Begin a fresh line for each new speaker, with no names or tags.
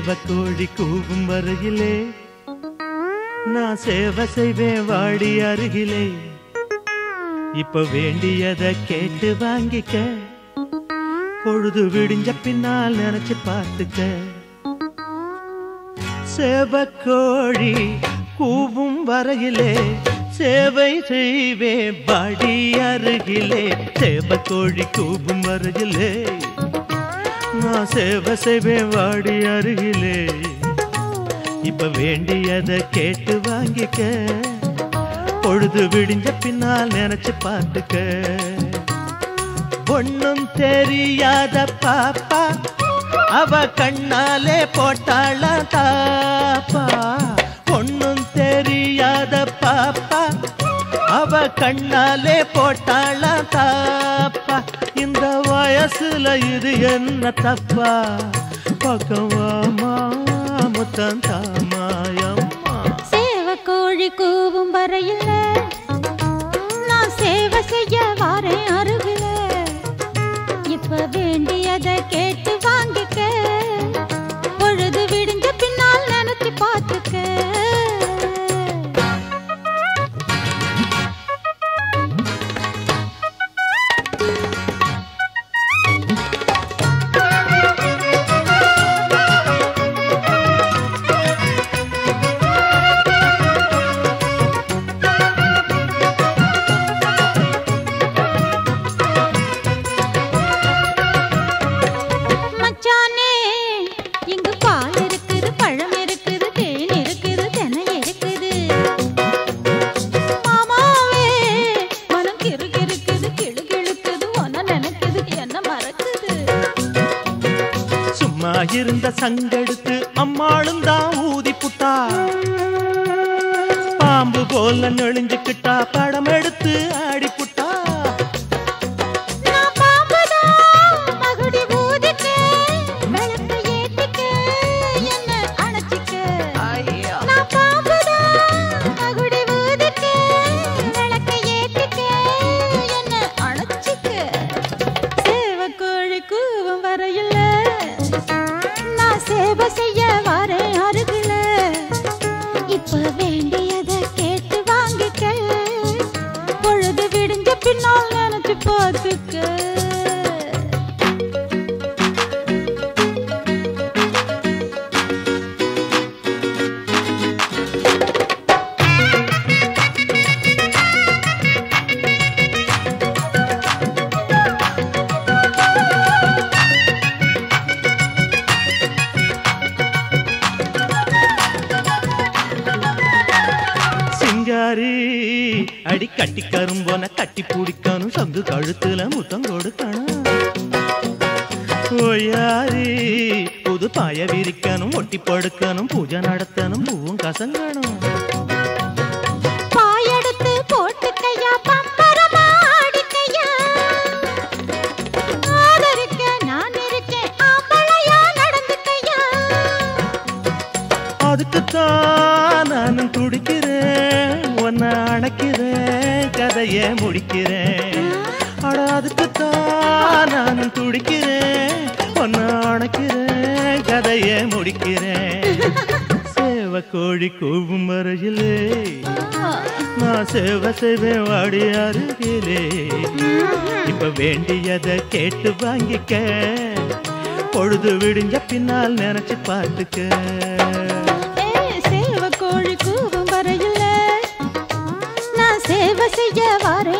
சேவக்கோழி கூவும் வரையிலே நான் சேவை செய்வேன் வாடி அருகிலே இப்ப வேண்டியத கேட்டு வாங்கிக்க பொழுது விடிஞ்ச பின்னால் நினைச்சு பார்த்துக்க சேவக்கோழி கூவும் வரையிலே சேவை செய்வேன் பாடி அருகிலே சேவக்கோழி கூவும் வரையிலே நான் சேவை செய்வேன் வாடி அருகிலே இப்ப வேண்டியத கேட்டு வாங்கிக்க பொழுது விடிஞ்ச பின்னால் நினைச்சு பார்த்துக்க ஒண்ணும் தெரியாத பாப்பா அவ கண்ணாலே போட்டாள தாப்பா ஒண்ணும் தெரியாத பாப்பா அவ கண்ணாலே போட்டாள தாப்பா இந்த வயசுல இது என்ன தப்பா பக்கவாமா முத்தம் தாமாயம்மா
சேவக்கோழி கூவும் வரையில் நான் சேவை செய்ய வரேன் அருகில இப்ப வேண்டியதை கேட்டு வாங்கிக்க பொழுது விடிஞ்ச பின்னால் நினைச்சு பார்த்துக்க மச்சானே இங்கு பால் இருக்குது பழம் இருக்குது தேன் இருக்குது தெனை இருக்குது மாமாவே மனம் கிறு கிறுக்குது கிளு கிழுக்குது ஒன்ன நினைக்குது என்ன மறக்குது
சும்மா இருந்த சங்கெடுத்து அம்மாளும் தான் ஊதி புட்டா பாம்பு போல நெளிஞ்சுக்கிட்டா படம் எடுத்து ஆடி புட்டா
நான் பாம்புதான் மகுடி ஊதிக்க விளக்க ஏத்திக்க என்ன அணைச்சிக்க நான் பாம்புதான் மகுடி ஊதிக்க விளக்க ஏத்திக்க என்ன அணைச்சிக்க சேவக்கோழி கூவும் வரையில் நான் சேவை செய்ய வரேன் அருகில இப்ப வேண்டியதை கேட்டு வாங்கிக்க பொழுது விடிஞ்ச பின்னால் நினைச்சு பார்த்துக்க
சிங்காரி அடி கட்டி கரும்போன கட்டி பிடிக்கணும் சங்கு கழுத்துல முத்தம் கொடுக்கணும் ஓயாரி புது பாய விரிக்கணும் ஒட்டி படுக்கணும் பூஜை நடத்தணும் பூவும் கசங்கணும்
பாயெடுத்து போட்டுக்கையா பம்பரமா ஆடிக்கையா ஆதரிக்க நான் இருக்கேன் ஆம்பளையா நடந்துக்கையா
அதுக்குத்தான் நானும் துடிக்கிறேன் உன்னை அணைக்கிறேன் கதையை முடிக்கிறேன் அட அதுக்குத்தான் நானும் துடிக்கிறேன் உன்னை அணைக்கிறேன் கதையை முடிக்கிறேன் சேவ கோழி கூவும் வரையிலே நான் சேவை செய்வேன் வாடி அருகிலே இப்ப வேண்டியதை கேட்டு வாங்கிக்க பொழுது விடிஞ்ச பின்னால் நினைச்சு பார்த்துக்க
ஏ சேவ கோழி கூவும் வரையில் நான் சேவை செய்ய வரேன்